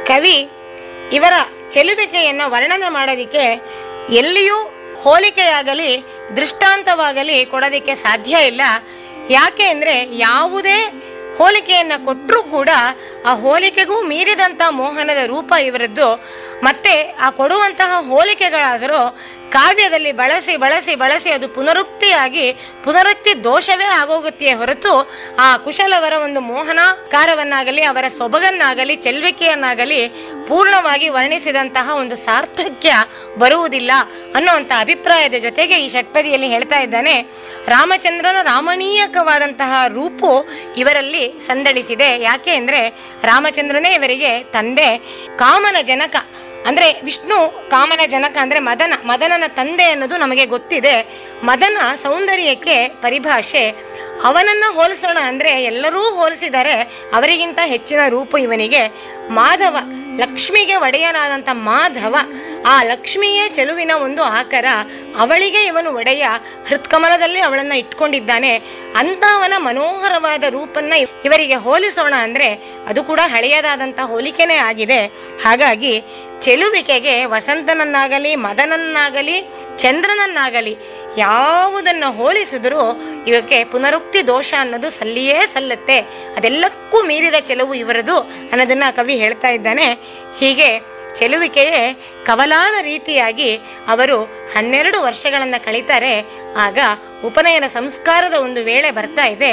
ಕವಿ ಇವರ ಚೆಲುವಿಕೆಯನ್ನು ವರ್ಣನೆ ಮಾಡೋದಕ್ಕೆ ಎಲ್ಲಿಯೂ ಹೋಲಿಕೆಯಾಗಲಿ ದೃಷ್ಟಾಂತವಾಗಲಿ ಕೊಡೋದಕ್ಕೆ ಸಾಧ್ಯ ಇಲ್ಲ ಯಾಕೆ ಅಂದರೆ ಯಾವುದೇ ಹೋಲಿಕೆಯನ್ನು ಕೊಟ್ಟರೂ ಕೂಡ ಆ ಹೋಲಿಕೆಗೂ ಮೀರಿದಂಥ ಮೋಹನದ ರೂಪ ಇವರದ್ದು ಮತ್ತೆ ಆ ಕೊಡುವಂತಹ ಹೋಲಿಕೆಗಳಾದರೂ ಕಾವ್ಯದಲ್ಲಿ ಬಳಸಿ ಬಳಸಿ ಬಳಸಿ ಅದು ಪುನರುಕ್ತಿಯಾಗಿ ಪುನರುಕ್ತಿ ದೋಷವೇ ಆಗೋಗುತ್ತೆಯೇ ಹೊರತು ಆ ಕುಶಲವರ ಒಂದು ಮೋಹನಾಕಾರವನ್ನಾಗಲಿ ಅವರ ಸೊಬಗನ್ನಾಗಲಿ ಚೆಲ್ವಿಕೆಯನ್ನಾಗಲಿ ಪೂರ್ಣವಾಗಿ ವರ್ಣಿಸಿದಂತಹ ಒಂದು ಸಾರ್ಥಕ್ಯ ಬರುವುದಿಲ್ಲ ಅನ್ನುವಂಥ ಅಭಿಪ್ರಾಯದ ಜೊತೆಗೆ ಈ ಷಟ್ಪದಿಯಲ್ಲಿ ಹೇಳ್ತಾ ಇದ್ದಾನೆ ರಾಮಚಂದ್ರನ ರಾಮಣೀಯಕವಾದಂತಹ ರೂಪು ಇವರಲ್ಲಿ ಸಂದಳಿಸಿದೆ ಯಾಕೆ ಅಂದ್ರೆ ರಾಮಚಂದ್ರನೇ ಇವರಿಗೆ ತಂದೆ ಕಾಮನ ಜನಕ ಅಂದ್ರೆ ವಿಷ್ಣು ಕಾಮನ ಜನಕ ಅಂದ್ರೆ ಮದನ ಮದನನ ತಂದೆ ಅನ್ನೋದು ನಮಗೆ ಗೊತ್ತಿದೆ ಮದನ ಸೌಂದರ್ಯಕ್ಕೆ ಪರಿಭಾಷೆ ಅವನನ್ನ ಹೋಲಿಸೋಣ ಅಂದ್ರೆ ಎಲ್ಲರೂ ಹೋಲಿಸಿದರೆ ಅವರಿಗಿಂತ ಹೆಚ್ಚಿನ ರೂಪು ಇವನಿಗೆ ಮಾಧವ ಲಕ್ಷ್ಮಿಗೆ ಒಡೆಯನಾದಂಥ ಮಾಧವ ಆ ಲಕ್ಷ್ಮಿಯೇ ಚೆಲುವಿನ ಒಂದು ಆಕಾರ ಅವಳಿಗೆ ಇವನು ಒಡೆಯ ಹೃತ್ಕಮಲದಲ್ಲಿ ಅವಳನ್ನ ಇಟ್ಕೊಂಡಿದ್ದಾನೆ ಅಂತಹವನ ಮನೋಹರವಾದ ರೂಪನ್ನ ಇವರಿಗೆ ಹೋಲಿಸೋಣ ಅಂದ್ರೆ ಅದು ಕೂಡ ಹಳೆಯದಾದಂಥ ಹೋಲಿಕೆನೇ ಆಗಿದೆ ಹಾಗಾಗಿ ಚೆಲುವಿಕೆಗೆ ವಸಂತನನ್ನಾಗಲಿ ಮದನನ್ನಾಗಲಿ ಚಂದ್ರನನ್ನಾಗಲಿ ಯಾವುದನ್ನು ಹೋಲಿಸಿದರೂ ಇವಕ್ಕೆ ಪುನರುಕ್ತಿ ದೋಷ ಅನ್ನೋದು ಸಲ್ಲಿಯೇ ಸಲ್ಲುತ್ತೆ ಅದೆಲ್ಲಕ್ಕೂ ಮೀರಿದ ಚೆಲುವು ಇವರದು ಅನ್ನೋದನ್ನ ಕವಿ ಹೇಳ್ತಾ ಇದ್ದಾನೆ ಹೀಗೆ ಚೆಲುವಿಕೆಯೇ ಕವಲಾದ ರೀತಿಯಾಗಿ ಅವರು ಹನ್ನೆರಡು ವರ್ಷಗಳನ್ನು ಕಳೀತಾರೆ ಆಗ ಉಪನಯನ ಸಂಸ್ಕಾರದ ಒಂದು ವೇಳೆ ಬರ್ತಾ ಇದೆ